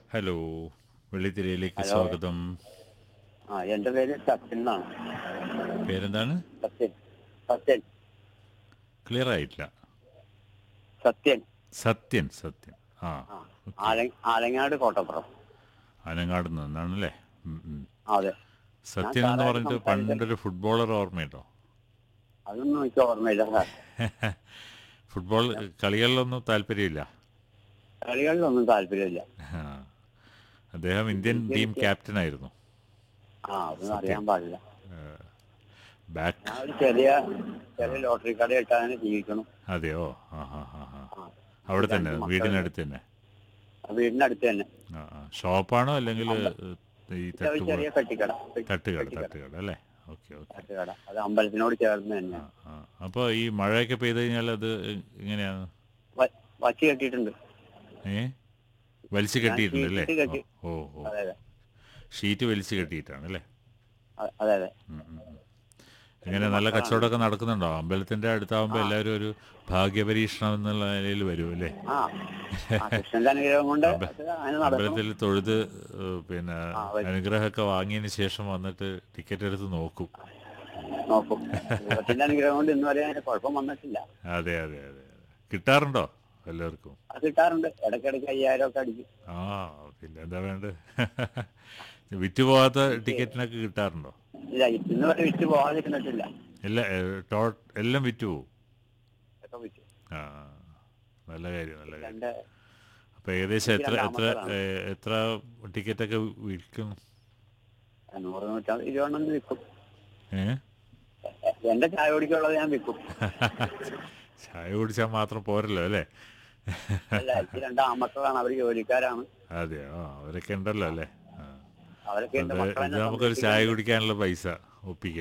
Hello വെള്ളിത്തിരയിലേക്ക് hello. സ്വാഗതം ആ എന്റെ പേര് സത്യൻ എന്നാണ് പേരെന്താണ് സത്യൻ സത്യൻ ക്ലിയർ ആയിട്ടില്ല സത്യൻ സത്യൻ സത്യൻ ആ ആ ആല- ആലങ്ങാട് കോട്ടപ്പുറം അനങ്ങാട് നിന്നാണല്ലേ ഉം, ഉം. ആ, അതെ സത്യൻ എന്ന് സാധാരണ പറഞ്ഞിട്ട് സംസാരിച്ച- പണ്ടൊരു ഫുട്ബോളർ ഓർമ്മയുണ്ടോ അതൊന്നും എനിക്ക് ഓർമ്മയില്ല സാർ ഫുട്ബോൾ കളികളിലൊന്നും താല്പര്യമില്ല കളികളിലൊന്നും താല്പര്യമില്ല ആ. അദ്ദേഹം ഇന്ത്യൻ ടീം ക്യാപ്റ്റൻ ആയിരുന്നു ആ അതൊന്നും അറിയാൻ പാടില്ല ബാക്ക് ഞാൻ ഒരു ചെറിയ ചെറിയ ലോട്ടറി കട ഇട്ടാണ് ജീവിക്കണം അതെയോ ആ ഹാ ഹാ ഹാ ആ അവിടെ തന്നെ രണ്ട് മക്കളുണ്ട്. വീടിനടുത്ത് തന്നെ ആ, വീടിനടുത്ത് തന്നെ ആ ആ. ഷോപ്പാണോ അല്ലെങ്കിൽ ഈ ഒരു തട്ടുകട ചെറിയ പെട്ടിക്കട പെട്ടി- തട്ടുകട പെട്ടിക്കട. തട്ടുകട അല്ലേ ഓക്കെ ഓക്കെ തട്ടുകട അത് അമ്പലത്തിനോട് ചേർന്ന് തന്നെ ആ അപ്പോൾ ഈ മഴയൊക്കെ പെയ്ത് കഴിഞ്ഞാൽ അത് എങ്ങനെയാണ് വ- വച്ച് കെട്ടിയിട്ടുണ്ട് ഏ വലിച്ചു കെട്ടിയിട്ടുണ്ട് അല്ലേ ഷീറ്റ് കെട്ടി. ഓ ഓ അതെ അതെ ഷീറ്റ് വലിച്ചു കെട്ടിയിട്ടാണ് അല്ലേ അ- അതെ അതെ ഉം, ഉം, ഉം. എങ്ങനെ നല്ല കച്ചവടമൊക്കെ നടക്കുന്നുണ്ടോ അമ്പലത്തിന്റെ അടുത്താവുമ്പോൾ എല്ലാവരും ഒരു ഭാഗ്യപരീക്ഷണം എന്നുള്ള നിലയിൽ വരും അല്ലേ ആ ആ, കൃഷ്ണന്റെ അനുഗ്രഹം കൊണ്ട് അത് അങ്ങനെ നടക്കണം അമ്പലത്തിൽ തൊഴുത് ഏഹ്, പിന്നെ ആ, വരും. അനുഗ്രഹമൊക്കെ വാങ്ങിയതിന് ശേഷം വന്നിട്ട് ടിക്കറ്റ് എടുത്ത് നോക്കും നോക്കും ദൈവത്തിന്റെ അനുഗ്രഹം കൊണ്ട് ഇന്ന് വരെ അതിന് കുഴപ്പം വന്നിട്ടില്ല അതെ അതെ അതെ അതെ കിട്ടാറുണ്ടോ എല്ലാവർക്കും അത് കിട്ടാറുണ്ട് ഇടയ്ക്കിടയ്ക്ക് അയ്യായിരം ഒക്കെ അടിക്കും ആ പിന്നെ എന്താ വേണ്ടത് വിറ്റുപോകാത്ത ടിക്കറ്റിനൊക്കെ കിട്ടാറുണ്ടോ ഇല്ല ഇന്ന് വരെ വിറ്റ് പോകാതിരുന്നിട്ടില്ല എല്ലാ ഏഹ്, ടോ എല്ലാം വിറ്റുപോകും ഒക്കെ വിറ്റ് ആ നല്ല കാര്യം നല്ല കാര്യം രണ്ട് അപ്പോൾ ഏകദേശം എത്ര എനിക്ക് എത്ര രണ്ടാമത്തതാണ്. ഏഹ്, എത്ര ടിക്കറ്റൊക്കെ വിൽക്കും നൂറ് നൂറ്റമ്പത് ഇരുപതെണ്ണം വിൽക്കും ഏ എ- എന്റെ ചായ കുടിക്കുള്ളത് ഞാൻ വിൽക്കും ചായ കുടിച്ചാൽ മാത്രം പോരല്ലോ അല്ലേ അല്ല എനിക്ക് രണ്ട് ആമക്കളാണ് അവർ ജോലിക്കാരാണ് അതെയോ ആ, അവരൊക്കെ ഉണ്ടല്ലോ അല്ലേ ആ. അവരൊക്കെ എന്റെ അത് മക്കളെ ഇത് നമുക്കൊരു ചായ കുടിക്കാനുള്ള പൈസ ഒപ്പിക്കാം